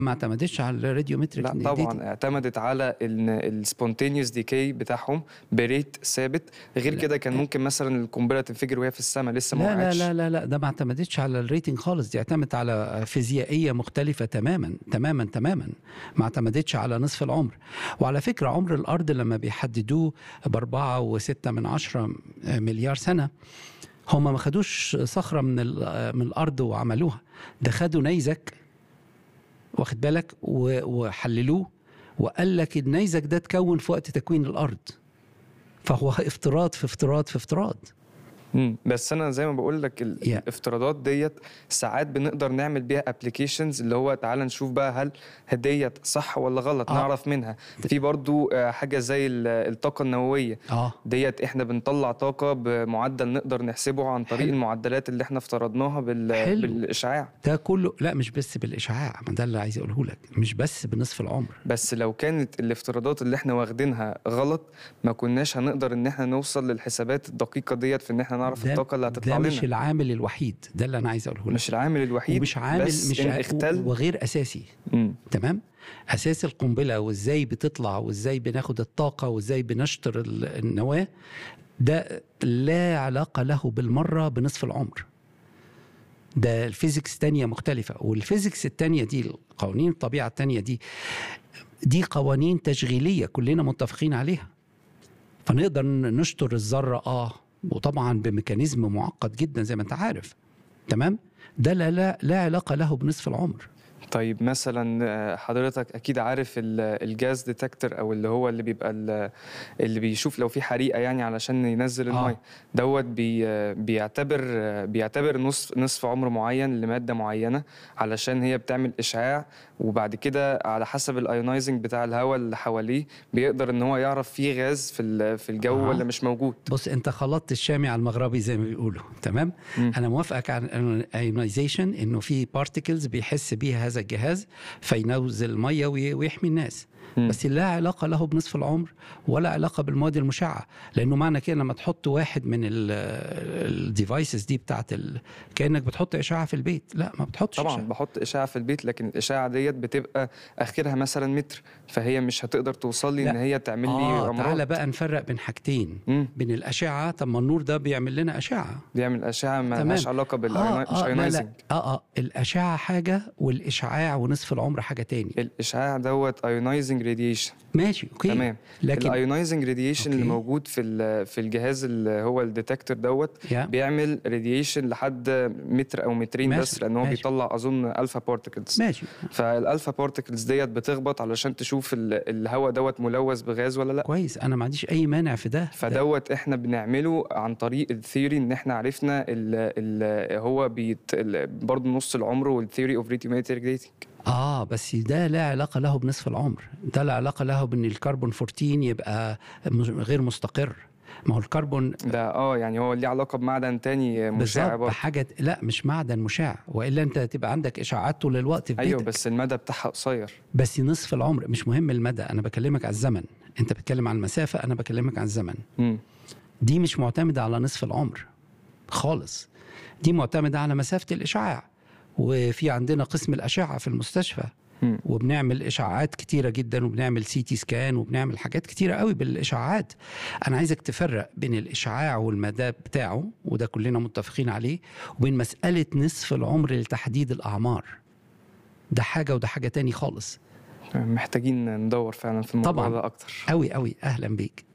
ما اعتمدتش على الراديومتريك لا طبعا اعتمدت على ان السبونتينيوس ديكي بتاعهم بريت ثابت غير لا. كده كان ممكن مثلا القنبله تنفجر وهي في السماء لسه ما لا لا وقعتش لا لا لا ده ما اعتمدتش على الريتنج خالص دي اعتمدت على فيزيائيه مختلفه تماما تماما تماما ما اعتمدتش على نصف العمر وعلى فكره عمر الارض لما بيحددوه باربعه وسته من عشره مليار سنه هم ما خدوش صخره من ال- من الارض وعملوها ده خدوا نيزك واخد بالك و- وحللوه وقال لك النيزك ده اتكون في وقت تكوين الارض فهو افتراض في افتراض في افتراض مم. بس انا زي ما بقول لك ال- Yeah. الافتراضات ديت ساعات بنقدر نعمل بيها ابلكيشنز اللي هو تعال نشوف بقى هل ديت صح ولا غلط آه. نعرف منها في برضو آه، حاجه زي ال- الطاقه النوويه اه ديت احنا بنطلع طاقه بمعدل نقدر نحسبه عن طريق حلو. المعدلات اللي احنا افترضناها بال... حلو. بالاشعاع ده كله لا مش بس بالاشعاع ما ده اللي عايز اقوله لك مش بس بنصف العمر بس لو كانت الافتراضات اللي احنا واخدينها غلط ما كناش هنقدر ان احنا نوصل للحسابات الدقيقه ديت في ان احنا نعرف ده- الطاقه اللي هتطلع ده لنا مش العامل الوحيد ده اللي انا عايز اقوله لك مش العامل الوحيد ومش عامل بس مش إن ع- اختل وغير اساسي مم. تمام اساس القنبله وازاي بتطلع وازاي بناخد الطاقه وازاي بنشطر ال- النواه ده لا علاقه له بالمره بنصف العمر ده الفيزيكس تانية مختلفة والفيزيكس التانية دي قوانين الطبيعة التانية دي دي قوانين تشغيلية كلنا متفقين عليها فنقدر نشطر الذرة اه وطبعا بميكانيزم معقد جدا زي ما انت عارف تمام ده لا لا لا علاقة له بنصف العمر طيب مثلا آه، حضرتك اكيد عارف ال- الجاز ديتكتور او اللي هو اللي بيبقى ال- اللي بيشوف لو في حريقه يعني علشان ينزل آه. الميه دوت بي آه، بيعتبر آه، بيعتبر نصف نصف عمر معين لماده معينه علشان هي بتعمل اشعاع وبعد كده على حسب الايونايزنج بتاع الهواء اللي حواليه بيقدر ان هو يعرف فيه غاز في ال- في الجو آه. ولا مش موجود بص انت خلطت الشامي على المغربي زي ما بيقولوا تمام مم. انا موافقك على الايونايزيشن انه في بارتكلز بيحس بيها هذا الجهاز فينوزل الميه وي- ويحمي الناس مم. بس لا علاقه له بنصف العمر ولا علاقه بالمواد المشعه لانه معنى كده لما تحط واحد من الديفايسز دي بتاعت ال... كانك بتحط اشعه في البيت لا ما بتحطش طبعا إشعاع. بحط اشعه في البيت لكن الاشعه ديت بتبقى اخرها مثلا متر فهي مش هتقدر توصل لي لا. ان هي تعمل لي اه امراض تعالى بقى نفرق بين حاجتين مم. بين الاشعه طب ما النور ده بيعمل لنا اشعه بيعمل اشعه ما تمام. لهاش علاقه بال آه مش آه لا ايونايزنج لا اه اه الاشعه حاجه والاشعاع ونصف العمر حاجه تاني الاشعاع دوت ايونايزنج راديشن ماشي اوكي تمام لكن الايونايزنج راديشن اللي أوكي. موجود في ال- في الجهاز اللي هو الديتكتور دوت يا بيعمل راديشن لحد متر او مترين ماشي، بس لان هو ماشي. بيطلع اظن الفا بارتكلز ماشي فالالفا بارتكلز ديت بتخبط علشان تشوف ال- الهواء دوت ملوث بغاز ولا لا كويس انا ما عنديش اي مانع في ده ده- فدوت احنا بنعمله عن طريق الثيوري ان احنا عرفنا ال ال هو بيت ال- برضه نص العمر والثيوري اوف ريتيوميتريك ديتنج اه بس ده لا علاقه له بنصف العمر ده لا علاقه له بان الكربون 14 يبقى مش- غير مستقر ما هو الكربون ده اه يعني هو ليه علاقه بمعدن تاني مشع بالظبط برضه بحاجه لا مش معدن مشع والا انت تبقى عندك اشعاعات طول الوقت في ايوه بيتك بس المدى بتاعها قصير بس نصف العمر مش مهم المدى انا بكلمك على الزمن انت بتتكلم عن المسافه انا بكلمك عن الزمن امم دي مش معتمده على نصف العمر خالص دي معتمده على مسافه الاشعاع وفي عندنا قسم الاشعه في المستشفى مم. وبنعمل اشعاعات كتيره جدا وبنعمل سي تي سكان وبنعمل حاجات كتيره قوي بالاشعاعات انا عايزك تفرق بين الاشعاع والمدى بتاعه وده كلنا متفقين عليه وبين مساله نصف العمر لتحديد الاعمار ده حاجه وده حاجه تاني خالص محتاجين ندور فعلا في الموضوع طبعاً. ده اكتر قوي قوي اهلا بيك